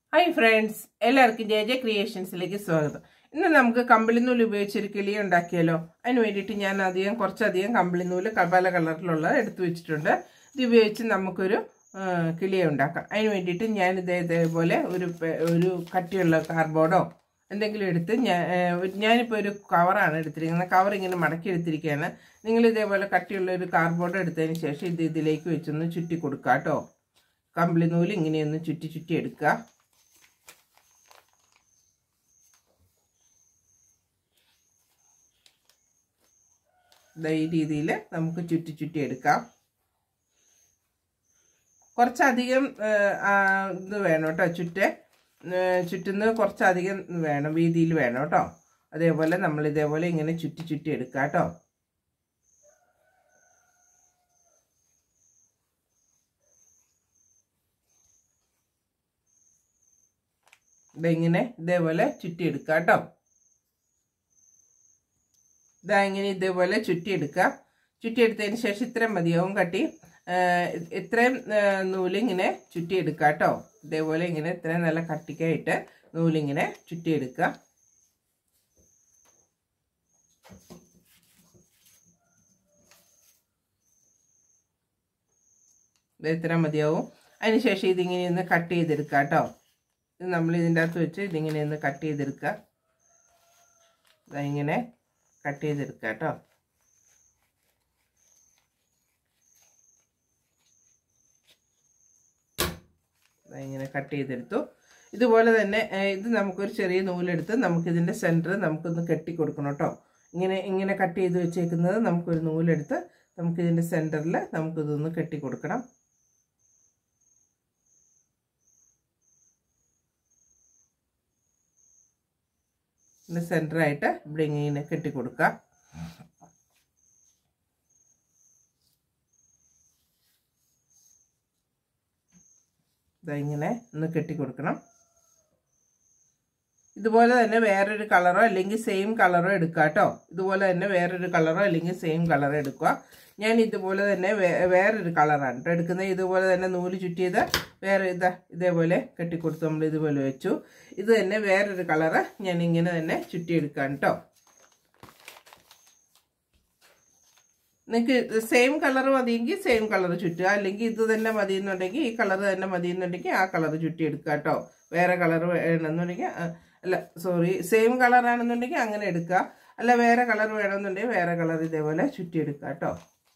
Hi friends എല്ലാവർക്കും J J ക്രിയേഷൻസിലേക്ക് സ്വാഗതം ഇന്ന് നമുക്ക് കമ്പിളിനൂല് ഉപയോഗിച്ചൊരു കിളി ഉണ്ടാക്കിയാലോ അതിന് വേണ്ടിയിട്ട് ഞാൻ അധികം കുറച്ചധികം കമ്പിളിനൂല് ക- പല കളറിലുള്ള എടുത്തു വെച്ചിട്ടുണ്ട് ഇത് ഉപയോഗിച്ച് നമുക്കൊരു ആ, കിളിയെ ഉണ്ടാക്കാം അതിന് വേണ്ടിയിട്ട് ഞാൻ ഇതേ ഇതേപോലെ ഒരു പെ- ഒരു കട്ടിയുള്ള കാർഡ്ബോർഡോ എന്തെങ്കിലും എടുത്ത് ഞാൻ ഞാനിപ്പോൾ ഒരു കവറാണ് എടുത്തിരിക്കുന്നത് കവർ ഇങ്ങനെ മടക്കി എടുത്തിരിക്കുകയാണ് നിങ്ങൾ ഇതേപോലെ കട്ടിയുള്ള ഒരു കാർഡ്ബോർഡ് എടുത്തതിന് ശേഷം ഇത് ഇതിലേക്ക് വെച്ചൊന്ന് ചുറ്റി കൊടുക്കുക കേട്ടോ കമ്പിളി നൂല് ഇങ്ങനെയൊന്ന് ചുറ്റി ചുറ്റി എടുക്കുക ദാ ഈ രീതിയിൽ നമുക്ക് ചുറ്റി ചുറ്റി എടുക്കാം കുറച്ചധികം ആ, ആ, ഇത് വേണം കേട്ടോ ചുറ്റ് ചുറ്റുന്നത് കുറച്ചധികം വേണം വീതിയിൽ വേണം കേട്ടോ അതേപോലെ നമ്മൾ ഇതേപോലെ ഇങ്ങനെ ചുറ്റി ചുറ്റി എടുക്കാം കേട്ടോ ഇതെങ്ങനെ ഇതേപോലെ ചുറ്റി എടുക്കാം കേട്ടോ ഇതാ ഇങ്ങനെ ഇതേപോലെ ചുറ്റിയെടുക്കുക ചുറ്റിയെടുത്തതിന് ശേഷം ഇത്രയും മതിയാവും കട്ടി ആ, ഇത്രയും ആ, നൂലിങ്ങനെ ചുറ്റിയെടുക്കുക കേട്ടോ ഇതേപോലെ ഇങ്ങനെ ഇത്രയും നല്ല കട്ടിക്കായിട്ട് നൂലിങ്ങനെ ചുറ്റിയെടുക്കുക ഇത് ഇത്ര മതിയാവും അതിനുശേഷം ഇതിങ്ങനെ ഒന്ന് കട്ട് ചെയ്തെടുക്കുക കേട്ടോ ഇത് നമ്മൾ ഇതിൻ്റെ അകത്ത് വെച്ച് ഇതിങ്ങനെ ഒന്ന് കട്ട് ചെയ്തെടുക്കുക ഇതാ ഇങ്ങനെ കട്ട് ചെയ്തെടുക്കുക കേട്ടോ ദാ ഇങ്ങനെ കട്ട് ചെയ്തെടുത്തു ഇതുപോലെ തന്നെ ഏഹ്, ഇത് നമുക്കൊരു ചെറിയ നൂലെടുത്ത് നമുക്കിതിൻ്റെ സെൻറ്റർ നമുക്കൊന്ന് കെട്ടി കൊടുക്കണം കേട്ടോ ഇങ്ങനെ ഇങ്ങനെ കട്ട് ചെയ്ത് വെച്ചേക്കുന്നത് നമുക്കൊരു നൂലെടുത്ത് നമുക്കിതിൻ്റെ സെൻറ്ററിൽ നമുക്കിതൊന്ന് കെട്ടി കൊടുക്കണം ഇതിൻ്റെ സെൻറ്ററായിട്ട് ഇവിടെ ഇങ്ങനെ കെട്ടി കൊടുക്കുക ഇതാ ഇങ്ങനെ ഒന്ന് കെട്ടി കൊടുക്കണം ഇതുപോലെ തന്നെ വേറൊരു കളറോ അല്ലെങ്കിൽ സെയിം കളറോ എടുക്കുക കേട്ടോ ഇതുപോലെ തന്നെ വേറൊരു കളറോ അല്ലെങ്കിൽ സെയിം കളറോ എടുക്കുക ഞാൻ ഇതുപോലെ തന്നെ വേ- വേറൊരു കളറാണ് കേട്ടോ എടുക്കുന്നത് ഇതുപോലെ തന്നെ നൂല് ചുറ്റിയത് വേറെ ഇതാ ഇതേപോലെ കെട്ടിക്കൊടുത്ത് നമ്മൾ ഇതുപോലെ വെച്ചു ഇത് തന്നെ വേറൊരു കളറ് ഞാൻ ഇങ്ങനെ തന്നെ ചുറ്റിയെടുക്കാം കേട്ടോ നിങ്ങൾക്ക് സെയിം കളർ മതിയെങ്കിൽ സെയിം കളർ ചുറ്റുക അല്ലെങ്കിൽ ഇത് തന്നെ മതി എന്നുണ്ടെങ്കിൽ ഈ കളർ തന്നെ മതി എന്നുണ്ടെങ്കിൽ ആ കളർ ചുറ്റിയെടുക്കുക കേട്ടോ വേറെ കളർ വേണമെന്നുണ്ടെങ്കിൽ ആ, അല്ല സോറി സെയിം കളറാണെന്നുണ്ടെങ്കിൽ അങ്ങനെ എടുക്കുക അല്ല വേറെ കളർ വേണമെന്നുണ്ടെങ്കിൽ വേറെ കളർ ഇതേപോലെ ചുറ്റിയെടുക്കുക കേട്ടോ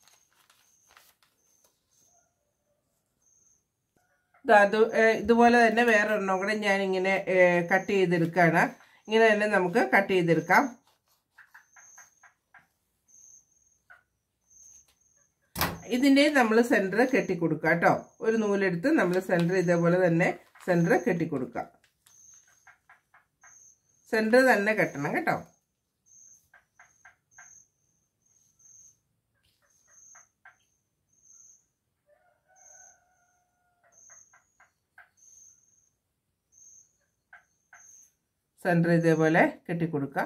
ദാ അത് ഏഹ്, ഇതുപോലെ തന്നെ വേറെ ഒരെണ്ണം കൂടെ ഞാൻ ഇങ്ങനെ കട്ട് ചെയ്തെടുക്കുകയാണ് ഇങ്ങനെ തന്നെ നമുക്ക് കട്ട് ചെയ്തെടുക്കാം ഇതിൻ്റെ നമ്മൾ സെൻറ്റർ കെട്ടിക്കൊടുക്കുക കേട്ടോ ഒരു നൂലെടുത്ത് നമ്മൾ സെൻറ്റർ ഇതേപോലെ തന്നെ സെൻറ്റർ കെട്ടിക്കൊടുക്കുക സെൻറ്റർ തന്നെ കെട്ടണം കേട്ടോ സെൻറ്റർ ഇതേപോലെ കെട്ടിക്കൊടുക്കുക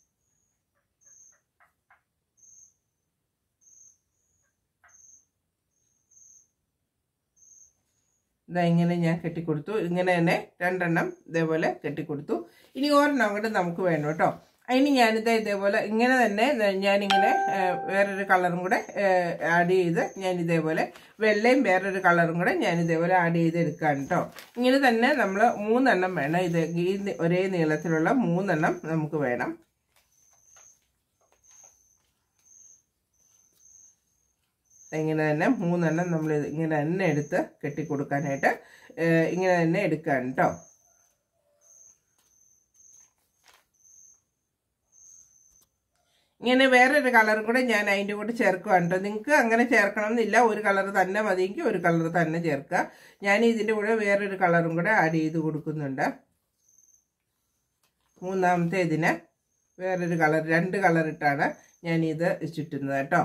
ഇതാ ഇങ്ങനെ ഞാൻ കെട്ടിക്കൊടുത്തു ഇങ്ങനെ തന്നെ രണ്ടെണ്ണം ഇതേപോലെ കെട്ടിക്കൊടുത്തു ഇനി ഒരെണ്ണം കൂടെ നമുക്ക് വേണം കേട്ടോ അതിന് ഞാനിത് ഇതേപോലെ ഇങ്ങനെ തന്നെ ഞാനിങ്ങനെ ആ, വേറൊരു കളറും കൂടെ ആഡ് ചെയ്ത് ഞാൻ ഇതേപോലെ വെള്ളയും വേറൊരു കളറും കൂടെ ഞാൻ ഇതേപോലെ ആഡ് ചെയ്ത് എടുക്കുകയാണ് കേട്ടോ ഇങ്ങനെ തന്നെ നമ്മൾ മൂന്നെണ്ണം വേണം ഇത് ഈ നി- ഒരേ നീളത്തിലുള്ള മൂന്നെണ്ണം നമുക്ക് വേണം ഇങ്ങനെ തന്നെ മൂന്നെണ്ണം നമ്മൾ ഇങ്ങനെ തന്നെ എടുത്ത് കെട്ടിക്കൊടുക്കാനായിട്ട് ഏഹ് ഇങ്ങനെ തന്നെ എടുക്കുകയാണ് കേട്ടോ ഇങ്ങനെ വേറൊരു കളറും കൂടെ ഞാൻ അതിൻ്റെ കൂടെ ചേർക്കുകയാണ് കേട്ടോ നിങ്ങൾക്ക് അങ്ങനെ ചേർക്കണം എന്നില്ല ഒരു കളർ തന്നെ മതിയെങ്കിൽ ഒരു കളർ തന്നെ ചേർക്കുക ഞാൻ ഇതിൻ്റെ കൂടെ വേറൊരു കളറും കൂടെ ആഡ് ചെയ്ത് കൊടുക്കുന്നുണ്ട് മൂന്നാമത്തെ ഇതിന് വേറൊരു കളർ രണ്ട് കളർ ഇട്ടാണ് ഞാൻ ഇത് ചുറ്റുന്നത് കേട്ടോ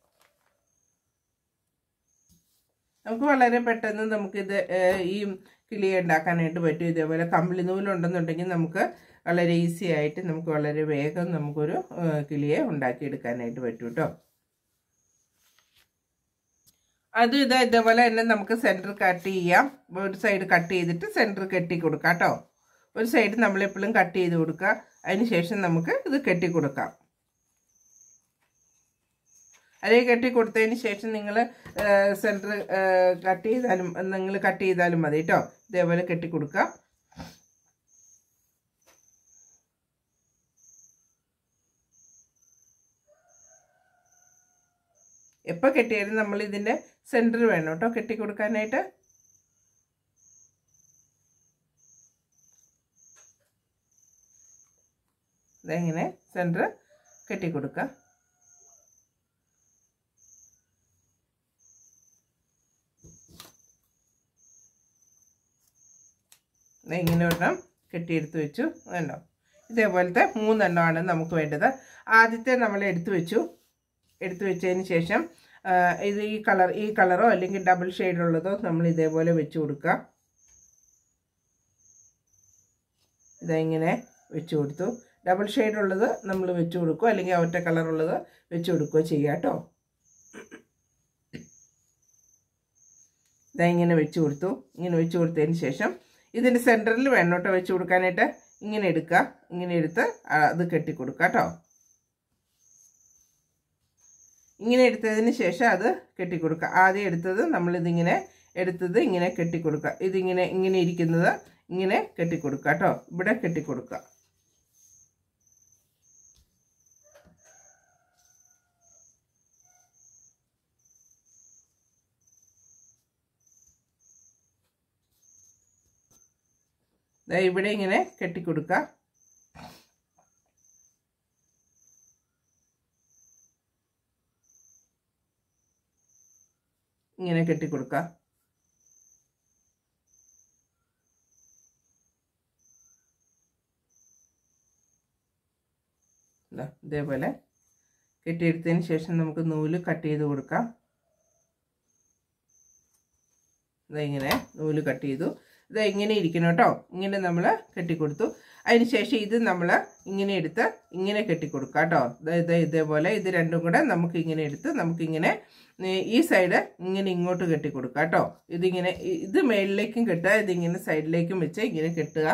നമുക്ക് വളരെ പെട്ടെന്ന് നമുക്കിത് ഏഹ്, ഈ കിളി ഉണ്ടാക്കാനായിട്ട് പറ്റും ഇതേപോലെ കമ്പിളി നൂലുണ്ടെന്നുണ്ടെങ്കിൽ നമുക്ക് വളരെ ഈസി ആയിട്ട് നമുക്ക് വളരെ വേഗം നമുക്കൊരു ആ, കിളിയെ ഉണ്ടാക്കിയെടുക്കാനായിട്ട് പറ്റും കേട്ടോ അത് ഇത് ഇതേപോലെ തന്നെ നമുക്ക് സെൻറ്റർ കട്ട് ചെയ്യാം ഒരു സൈഡ് കട്ട് ചെയ്തിട്ട് സെൻറ്റർ കെട്ടി കൊടുക്കാം കേട്ടോ ഒരു സൈഡ് നമ്മളെപ്പോഴും കട്ട് ചെയ്ത് കൊടുക്കുക അതിന് ശേഷം നമുക്ക് ഇത് കെട്ടി കൊടുക്കാം അതേ കെട്ടി കൊടുത്തതിന് ശേഷം നിങ്ങൾ സെൻറ്റർ കട്ട് ചെയ്താലും നിങ്ങൾ കട്ട് ചെയ്താലും മതി കേട്ടോ ഇതേപോലെ കെട്ടി കൊടുക്കുക എപ്പോൾ കെട്ടിയാലും നമ്മൾ ഇതിൻ്റെ സെൻറ്റർ വേണം കേട്ടോ കെട്ടി കൊടുക്കാനായിട്ട് ഇതെങ്ങനെ സെൻറ്റർ കെട്ടി കൊടുക്കുക ദേ ഇങ്ങനെ ഒരെണ്ണം കെട്ടിയെടുത്ത് വെച്ചു കണ്ടോ ഇതേപോലത്തെ മൂന്നെണ്ണമാണ് നമുക്ക് വേണ്ടത് ആദ്യത്തെ നമ്മൾ എടുത്തു വെച്ചു എടുത്തു വെച്ചതിന് ശേഷം ആ, ഇത് ഈ കളർ ഈ കളറോ അല്ലെങ്കിൽ ഡബിൾ ഷെയ്ഡുള്ളതോ നമ്മൾ ഇതേപോലെ വെച്ച് കൊടുക്കുക ഇതെങ്ങനെ വെച്ച് കൊടുത്തു ഡബിൾ ഷെയ്ഡുള്ളത് നമ്മൾ വെച്ച് കൊടുക്കുക അല്ലെങ്കിൽ ഒറ്റ കളറുള്ളത് വെച്ച് കൊടുക്കുകയോ ചെയ്യുക കേട്ടോ ഇതാ ഇങ്ങനെ വെച്ച് കൊടുത്തു ഇങ്ങനെ വെച്ച് കൊടുത്തതിന് ശേഷം ഇതിൻ്റെ സെൻറ്ററിൽ വേണം കേട്ടോ വെച്ച് കൊടുക്കാനായിട്ട് ഇങ്ങനെ എടുക്കുക ഇങ്ങനെ എടുത്ത് ആ, അത് കെട്ടി കൊടുക്കുക കേട്ടോ ഇങ്ങനെ എടുത്തതിന് ശേഷം അത് കെട്ടിക്കൊടുക്കുക ആദ്യം എടുത്തത് നമ്മളിതിങ്ങനെ എടുത്തത് ഇങ്ങനെ കെട്ടിക്കൊടുക്കുക ഇതിങ്ങനെ ഇങ്ങനെ ഇരിക്കുന്നത് ഇങ്ങനെ കെട്ടിക്കൊടുക്കുക കേട്ടോ ഇവിടെ കെട്ടിക്കൊടുക്കുക ദേ ഇവിടെ ഇങ്ങനെ കെട്ടിക്കൊടുക്കുക ഇങ്ങനെ കെട്ടിക്കൊടുക്കുക ദാ ഇതേപോലെ കെട്ടിയെടുത്തതിന് ശേഷം നമുക്ക് നൂല് കട്ട് ചെയ്ത് കൊടുക്കാം ഇതാ ഇങ്ങനെ നൂല് കട്ട് ചെയ്തു ഇതാ ഇങ്ങനെ ഇരിക്കണം കേട്ടോ ഇങ്ങനെ നമ്മൾ കെട്ടിക്കൊടുത്തു അതിന് ശേഷം ഇത് നമ്മൾ ഇങ്ങനെ എടുത്ത് ഇങ്ങനെ കെട്ടിക്കൊടുക്കുക കേട്ടോ ദാ ഇത് ഇതേപോലെ ഇത് രണ്ടും കൂടെ നമുക്ക് ഇങ്ങനെ എടുത്ത് നമുക്കിങ്ങനെ ഏ, ഈ സൈഡ് ഇങ്ങനെ ഇങ്ങോട്ട് കെട്ടിക്കൊടുക്കുക കേട്ടോ ഇതിങ്ങനെ ഇ- ഇത് മേളിലേക്കും കെട്ടുക ഇതിങ്ങനെ സൈഡിലേക്കും വെച്ച് ഇങ്ങനെ കെട്ടുക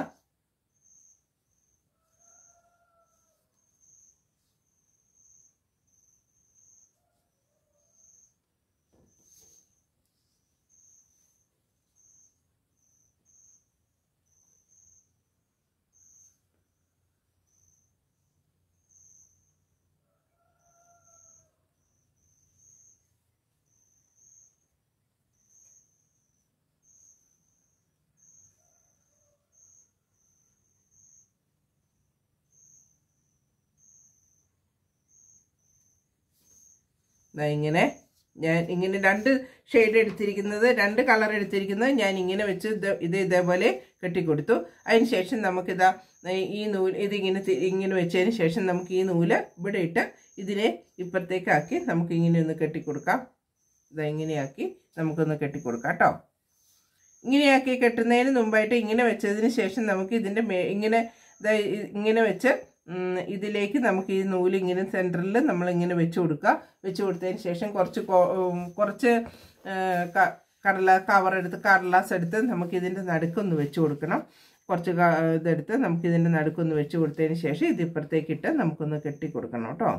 ദാ ഇങ്ങനെ ഞാൻ ഇങ്ങനെ രണ്ട് ഷെയ്ഡ് എടുത്തിരിക്കുന്നത് രണ്ട് കളർ എടുത്തിരിക്കുന്നത് ഞാൻ ഇങ്ങനെ വെച്ച് ഇത് ഇത് ഇതേപോലെ കെട്ടിക്കൊടുത്തു അതിന് ശേഷം നമുക്കിതാ ഈ നൂല് ഇതിങ്ങനെ തി- ഇങ്ങനെ വെച്ചതിന് ശേഷം നമുക്ക് ഈ നൂല് ഇവിടെ ഇട്ട് ഇതിനെ ഇപ്പുറത്തേക്കാക്കി നമുക്ക് ഇങ്ങനെ ഒന്ന് കെട്ടിക്കൊടുക്കാം ഇതാ ഇങ്ങനെയാക്കി നമുക്കൊന്ന് കെട്ടിക്കൊടുക്കാം കേട്ടോ ഇങ്ങനെയാക്കി കെട്ടുന്നതിന് മുമ്പായിട്ട് ഇങ്ങനെ വെച്ചതിന് ശേഷം നമുക്ക് ഇതിൻ്റെ മേ ഇങ്ങനെ ദാ ഇ- ഇങ്ങനെ വെച്ച് ഉം, ഇതിലേക്ക് നമുക്ക് ഈ നൂല് ഇങ്ങനെ സെൻറ്ററിൽ നമ്മളിങ്ങനെ വെച്ച് കൊടുക്കുക വെച്ച് കൊടുത്തതിന് ശേഷം കുറച്ച് കൊ- ഉം, കുറച്ച് ആ, ക- കടല കവർ എടുത്ത് കടലാസ് എടുത്ത് നമുക്ക് ഇതിൻ്റെ നടുക്കൊന്ന് വെച്ച് കൊടുക്കണം കുറച്ച് ക- ഇതെടുത്ത് നമുക്ക് ഇതിൻ്റെ നടുക്കൊന്ന് വെച്ച് കൊടുത്തതിന് ശേഷം ഇത് ഇപ്പുറത്തേക്കിട്ട് നമുക്കൊന്ന് കെട്ടി കൊടുക്കണം കേട്ടോ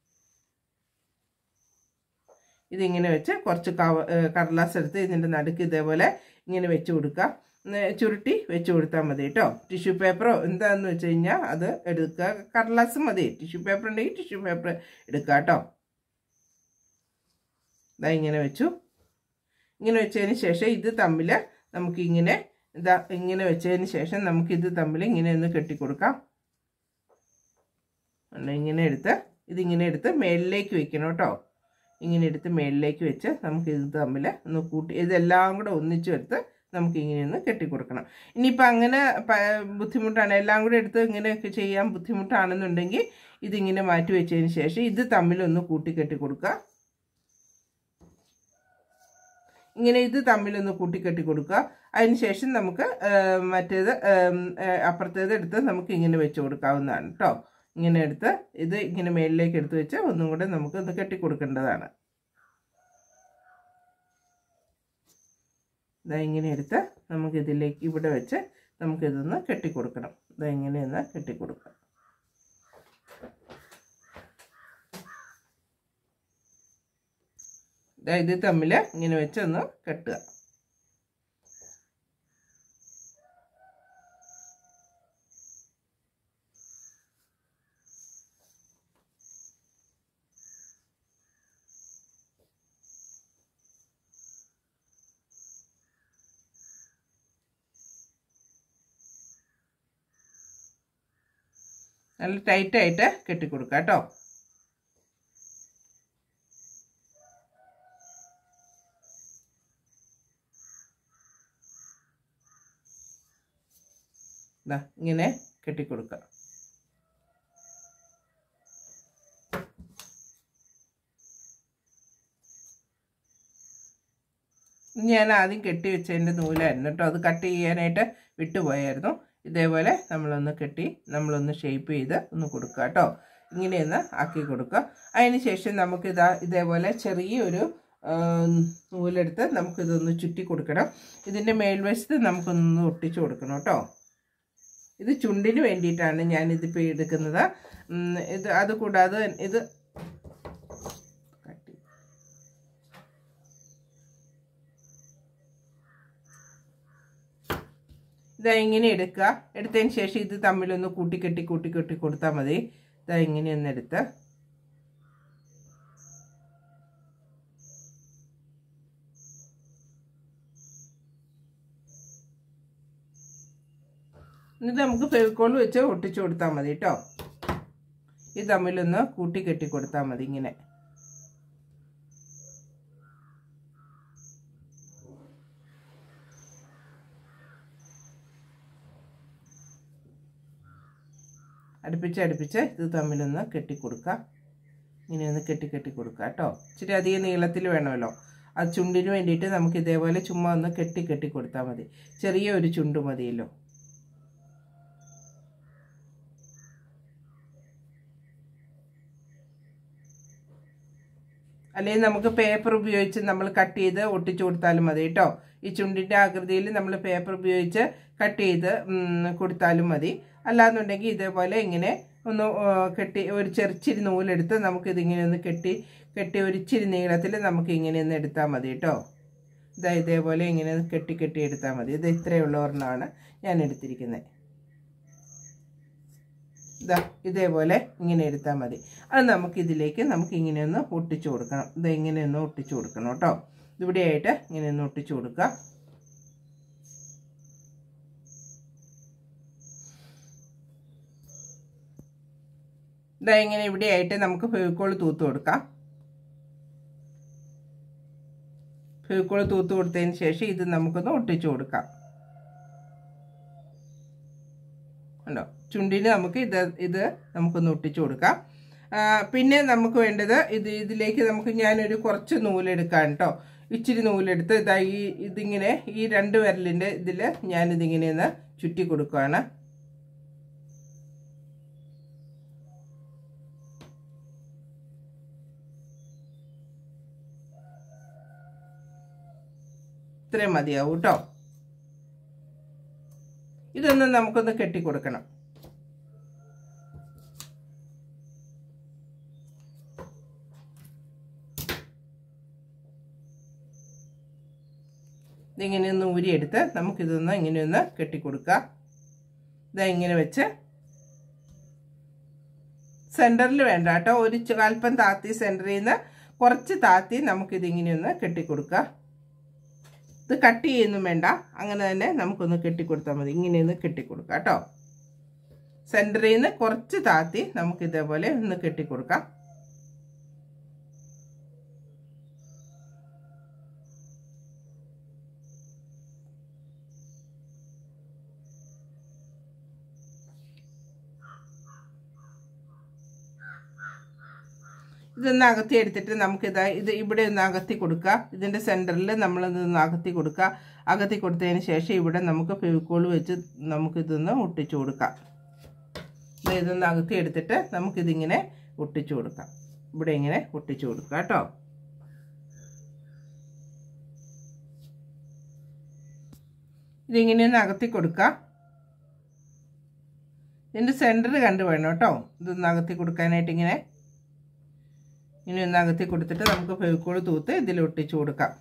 ഇതിങ്ങനെ വെച്ച് കുറച്ച് കവ ഏ, കടലാസ് എടുത്ത് ഇതിൻ്റെ നടുക്ക് ഇതേപോലെ ഇങ്ങനെ വെച്ച് കൊടുക്കുക ഒന്ന് ചുരുട്ടി വെച്ച് കൊടുത്താൽ മതി കേട്ടോ ടിഷ്യൂ പേപ്പറോ എന്താണെന്ന് വെച്ച് കഴിഞ്ഞാൽ അത് എടുക്കുക കടലാസ് മതി ടിഷ്യൂ പേപ്പർ ഉണ്ടെങ്കിൽ ടിഷ്യൂ പേപ്പർ എടുക്കുക കേട്ടോ ഇതാ ഇങ്ങനെ വെച്ചു ഇങ്ങനെ വെച്ചതിന് ശേഷം ഇത് തമ്മിൽ നമുക്ക് ഇങ്ങനെ ഇതാ ഇങ്ങനെ വെച്ചതിന് ശേഷം നമുക്ക് ഇത് തമ്മിൽ ഇങ്ങനെ ഒന്ന് കെട്ടിക്കൊടുക്കാം ഉണ്ട്, ഇങ്ങനെ എടുത്ത് ഇതിങ്ങനെ എടുത്ത് മേളിലേക്ക് വെക്കണം കേട്ടോ ഇങ്ങനെ എടുത്ത് മേളിലേക്ക് വെച്ച് നമുക്ക് ഇത് തമ്മിൽ ഒന്ന് കൂട്ടി ഇതെല്ലാം കൂടെ ഒന്നിച്ച് എടുത്ത് നമുക്ക് ഇങ്ങനെ ഒന്ന് കെട്ടിക്കൊടുക്കണം ഇനിയിപ്പോൾ അങ്ങനെ പ- ബുദ്ധിമുട്ടാണ് എല്ലാം കൂടെ എടുത്ത് ഇങ്ങനെയൊക്കെ ചെയ്യാൻ ബുദ്ധിമുട്ടാണെന്നുണ്ടെങ്കിൽ ഇതിങ്ങനെ മാറ്റി വെച്ചതിന് ശേഷം ഇത് തമ്മിലൊന്ന് കൂട്ടി കെട്ടിക്കൊടുക്കുക ഇങ്ങനെ ഇത് തമ്മിലൊന്ന് കൂട്ടിക്കെട്ടി കൊടുക്കുക അതിനുശേഷം നമുക്ക് ആ, മറ്റേത് ആം, ആ, അപ്പുറത്തേത് എടുത്ത് നമുക്ക് ഇങ്ങനെ വെച്ച് കൊടുക്കാവുന്നതാണ് കേട്ടോ ഇങ്ങനെ എടുത്ത് ഇത് ഇങ്ങനെ മേളിലേക്ക് എടുത്ത് വെച്ച് ഒന്നും കൂടെ നമുക്ക് ഇത് കെട്ടി കൊടുക്കേണ്ടതാണ് ഇതാ ഇങ്ങനെ എടുത്ത് നമുക്ക് ഇതിലേക്ക് ഇവിടെ വെച്ച് നമുക്കിതൊന്ന് കെട്ടിക്കൊടുക്കണം ഇതാ ഇങ്ങനെയൊന്ന് കെട്ടിക്കൊടുക്കാം ദാ ഇത് തമ്മിൽ ഇങ്ങനെ വെച്ച് ഒന്ന് കെട്ടുക നല്ല ടൈറ്റായിട്ട് കെട്ടിക്കൊടുക്കുക കേട്ടോ ദാ ഇങ്ങനെ കെട്ടിക്കൊടുക്കുക ഇത് ഞാൻ ആദ്യം കെട്ടി വെച്ചതിൻ്റെ നൂലായിരുന്നു കേട്ടോ അത് കട്ട് ചെയ്യാനായിട്ട് വിട്ടുപോയായിരുന്നു ഇതേപോലെ നമ്മളൊന്ന് കെട്ടി നമ്മളൊന്ന് ഷേപ്പ് ചെയ്ത് ഒന്ന് കൊടുക്കുക കേട്ടോ ഇങ്ങനെയൊന്ന് ആക്കി കൊടുക്കുക അതിന് ശേഷം നമുക്കിതാ ഇതേപോലെ ചെറിയൊരു ആ, നൂലെടുത്ത് നമുക്കിതൊന്ന് ചുറ്റി കൊടുക്കണം ഇതിൻ്റെ മേൽവശത്ത് നമുക്കൊന്ന് ഒട്ടിച്ചു കൊടുക്കണം കേട്ടോ ഇത് ചുണ്ടിന് വേണ്ടിയിട്ടാണ് ഞാൻ ഇതിപ്പോൾ എടുക്കുന്നത് ഉം, ഇത് അതുകൂടാതെ ഇത് കട്ട് ചെയ്ത്. ഇതാ ഇങ്ങനെ എടുക്കുക എടുത്തതിന് ശേഷം ഇത് തമ്മിലൊന്ന് കൂട്ടിക്കെട്ടി കൂട്ടിക്കെട്ടി കൊടുത്താൽ മതി ഇതാ ഇങ്ങനെയൊന്ന് എടുത്ത് എന്നിട്ട് നമുക്ക് ഫെവിക്കോൾ വെച്ച് ഒട്ടിച്ചു കൊടുത്താൽ മതി കേട്ടോ ഇത് തമ്മിലൊന്ന് കൂട്ടി കെട്ടി കൊടുത്താൽ മതി ഇങ്ങനെ അടുപ്പിച്ച് അടുപ്പിച്ച് ഇത് തമ്മിലൊന്ന് കെട്ടിക്കൊടുക്കുക ഇങ്ങനെ ഒന്ന് കെട്ടി കെട്ടി കൊടുക്കുക കേട്ടോ ഇച്ചിരി അധികം നീളത്തിൽ വേണമല്ലോ ആ ചുണ്ടിന് വേണ്ടിയിട്ട് നമുക്ക് ഇതേപോലെ ചുമ്മാ ഒന്ന് കെട്ടി കെട്ടി കൊടുത്താൽ മതി ചെറിയ ഒരു ചുണ്ട് മതിയല്ലോ അല്ലെങ്കിൽ നമുക്ക് പേപ്പർ ഉപയോഗിച്ച് നമ്മൾ കട്ട് ചെയ്ത് ഒട്ടിച്ചു കൊടുത്താലും മതി കേട്ടോ ഈ ചുണ്ടിൻ്റെ ആകൃതിയിൽ നമ്മൾ പേപ്പർ ഉപയോഗിച്ച് കട്ട് ചെയ്ത് ഉം, കൊടുത്താലും മതി അല്ലാന്നുണ്ടെങ്കിൽ ഇതേപോലെ ഇങ്ങനെ ഒന്ന് ആ, കെട്ടി ഒരു ചെറിച്ചിരി നൂലെടുത്ത് നമുക്കിതിങ്ങനെ ഒന്ന് കെട്ടി കെട്ടി ഒരു ഇച്ചിരി നീളത്തിൽ നമുക്ക് ഇങ്ങനെ ഒന്ന് എടുത്താൽ മതി കേട്ടോ ഇതാ ഇതേപോലെ ഇങ്ങനെ ഒന്ന് കെട്ടി കെട്ടി എടുത്താൽ മതി ഇത് ഇത്രയുള്ള ഒരെണ്ണമാണ് ഞാൻ എടുത്തിരിക്കുന്നത് ഇതാ ഇതേപോലെ ഇങ്ങനെ എടുത്താൽ മതി അത് നമുക്ക് ഇതിലേക്ക് നമുക്ക് ഇങ്ങനെ ഒന്ന് ഒട്ടിച്ചു കൊടുക്കണം ഇത് ഇങ്ങനെ ഒന്ന് ഒട്ടിച്ചു കൊടുക്കണം കേട്ടോ ഇവിടെയായിട്ട് ഇങ്ങനെ ഒന്ന് ഒട്ടിച്ചു കൊടുക്കുക ഇതാ ഇങ്ങനെ ഇവിടെയായിട്ട് നമുക്ക് ഫെവിക്കോൾ തൂത്ത് കൊടുക്കാം ഫെവിക്കോൾ തൂത്ത് കൊടുത്തതിന് ശേഷം ഇത് നമുക്കൊന്ന് ഒട്ടിച്ചു കൊടുക്കാം ഉണ്ടോ ചുണ്ടിന് നമുക്ക് ഇത് ഇത് നമുക്കൊന്ന് ഒട്ടിച്ചു കൊടുക്കാം ആ, പിന്നെ നമുക്ക് വേണ്ടത് ഇത് ഇതിലേക്ക് നമുക്ക് ഞാനൊരു കുറച്ച് നൂലെടുക്കാം കേട്ടോ ഇച്ചിരി നൂലെടുത്ത് ഇതാ ഈ ഇതിങ്ങനെ ഈ രണ്ട് വിരലിൻ്റെ ഇതിൽ ഞാനിതിങ്ങനെ ഒന്ന് ചുറ്റി കൊടുക്കുകയാണ് ഇത്രയും മതിയാവും കേട്ടോ ഇതൊന്ന് നമുക്കൊന്ന് കെട്ടിക്കൊടുക്കണം ഇതിങ്ങനെ ഒന്ന് ഊരിയെടുത്ത് നമുക്കിതൊന്ന് ഇങ്ങനെ ഒന്ന് കെട്ടിക്കൊടുക്കാം ഇതാ ഇങ്ങനെ വെച്ച് സെൻറ്ററിൽ വേണ്ട കേട്ടോ ഒരു ച- അല്പം താത്തി സെൻറ്ററിൽ നിന്ന് കുറച്ച് താത്തി നമുക്കിതിങ്ങനെ ഒന്ന് കെട്ടിക്കൊടുക്കാം ഇത് കട്ട് ചെയ്യുന്നും വേണ്ട അങ്ങനെ തന്നെ നമുക്കൊന്ന് കെട്ടിക്കൊടുത്താൽ മതി ഇങ്ങനെയൊന്ന് കെട്ടിക്കൊടുക്കാം കേട്ടോ സെൻറ്ററിൽ നിന്ന് കുറച്ച് താത്തി നമുക്ക് ഇതേപോലെ ഒന്ന് കെട്ടിക്കൊടുക്കാം ഇതൊന്ന് അകത്തി എടുത്തിട്ട് നമുക്കിതാ ഇത് ഇവിടെ ഒന്ന് അകത്തി കൊടുക്കുക ഇതിൻ്റെ സെൻറ്ററിൽ നമ്മളിതൊന്ന് അകത്തി കൊടുക്കുക അകത്തി കൊടുത്തതിന് ശേഷം ഇവിടെ നമുക്ക് ഫെവിക്കോൾ വെച്ച് നമുക്കിതൊന്ന് ഒട്ടിച്ചു കൊടുക്കാം ദേ ഇതൊന്ന് അകത്തി എടുത്തിട്ട് നമുക്കിതിങ്ങനെ ഒട്ടിച്ചു കൊടുക്കാം ഇവിടെ ഇങ്ങനെ ഒട്ടിച്ചു കൊടുക്കുക കേട്ടോ ഇതിങ്ങനെ ഒന്ന് അകത്തി കൊടുക്കുക ഇതിൻ്റെ സെൻറ്റർ കണ്ടു വേണം കേട്ടോ ഇതൊന്ന് അകത്തി കൊടുക്കാനായിട്ട് ഇങ്ങനെ ഇനി ഒന്ന് അകത്തി കൊടുത്തിട്ട് നമുക്ക് ഫെവിക്കോൾ തൂത്ത് ഇതിൽ ഒട്ടിച്ചു കൊടുക്കാം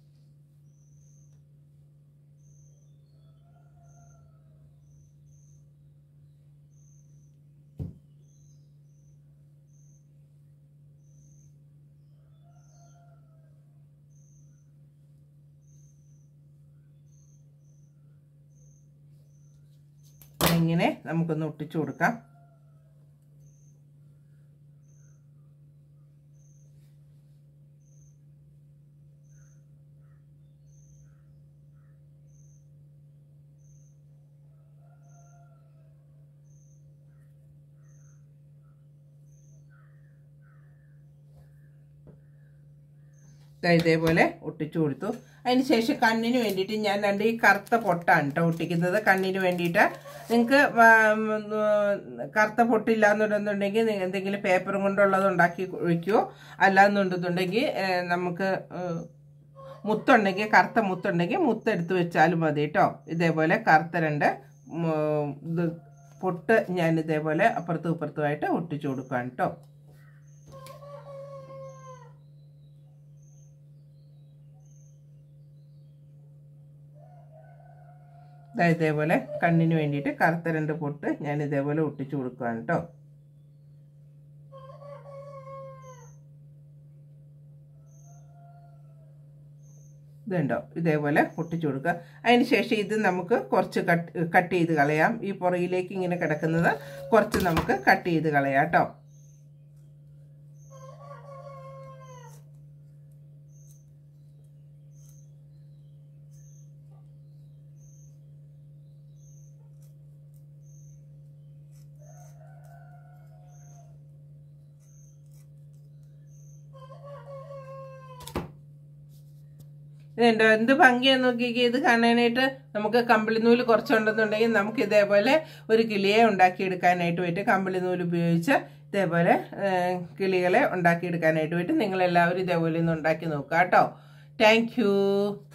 ഇങ്ങനെ നമുക്കൊന്ന് ഒട്ടിച്ചു കൊടുക്കാം ദാ ഇതേപോലെ ഒട്ടിച്ചു കൊടുത്തു അതിന് ശേഷം കണ്ണിന് വേണ്ടിയിട്ട് ഞാൻ രണ്ട് ഈ കറുത്ത പൊട്ടാണ് കേട്ടോ ഒട്ടിക്കുന്നത് കണ്ണിന് വേണ്ടിയിട്ട് നിങ്ങൾക്ക് കറുത്ത പൊട്ടില്ല എന്നുണ്ടെന്നുണ്ടെങ്കിൽ നിങ്ങൾ എന്തെങ്കിലും പേപ്പറും കൊണ്ടുള്ളത് ഉണ്ടാക്കി വയ്ക്കുമോ അല്ലാന്നുണ്ടെന്നുണ്ടെങ്കിൽ ഏഹ്, നമുക്ക് ഏഹ്, മുത്തുണ്ടെങ്കിൽ കറുത്ത മുത്തുണ്ടെങ്കിൽ മുത്തെടുത്ത് വെച്ചാലും മതി കേട്ടോ ഇതേപോലെ കറുത്ത രണ്ട് ഉം, ഇത് പൊട്ട് ഞാൻ ഇതേപോലെ അപ്പുറത്തും ഇപ്പുറത്തുമായിട്ട് ഒട്ടിച്ചു കൊടുക്കുകയാണ് കേട്ടോ ദാ ഇതേപോലെ കണ്ണിന് വേണ്ടിയിട്ട് കറുത്ത രണ്ട് പൊട്ട് ഞാൻ ഇതേപോലെ ഒട്ടിച്ചു കൊടുക്കുകയാണ് കേട്ടോ ഇതുണ്ടോ ഇതേപോലെ ഒട്ടിച്ചു കൊടുക്കുക അതിന് ശേഷം ഇത് നമുക്ക് കുറച്ച് കട്ട് കട്ട് ചെയ്ത് കളയാം ഈ പുറകിലേക്ക് ഇങ്ങനെ കിടക്കുന്നത് കുറച്ച് നമുക്ക് കട്ട് ചെയ്ത് കളയാം കേട്ടോ ഇതുണ്ടോ എന്ത് ഭംഗിയാന്ന് നോക്കിക്കേ ഇത് കാണാനായിട്ട് നമുക്ക് കമ്പിളി നൂല് കുറച്ചുണ്ടെന്നുണ്ടെങ്കിൽ നമുക്ക് ഇതേപോലെ ഒരു കിളിയെ ഉണ്ടാക്കിയെടുക്കാനായിട്ട് പറ്റും കമ്പിളി നൂല് ഉപയോഗിച്ച് ഇതേപോലെ ഏഹ്, കിളികളെ ഉണ്ടാക്കിയെടുക്കാനായിട്ട് പറ്റും നിങ്ങളെല്ലാവരും ഇതേപോലെ ഒന്ന് ഉണ്ടാക്കി നോക്കുക കേട്ടോ താങ്ക്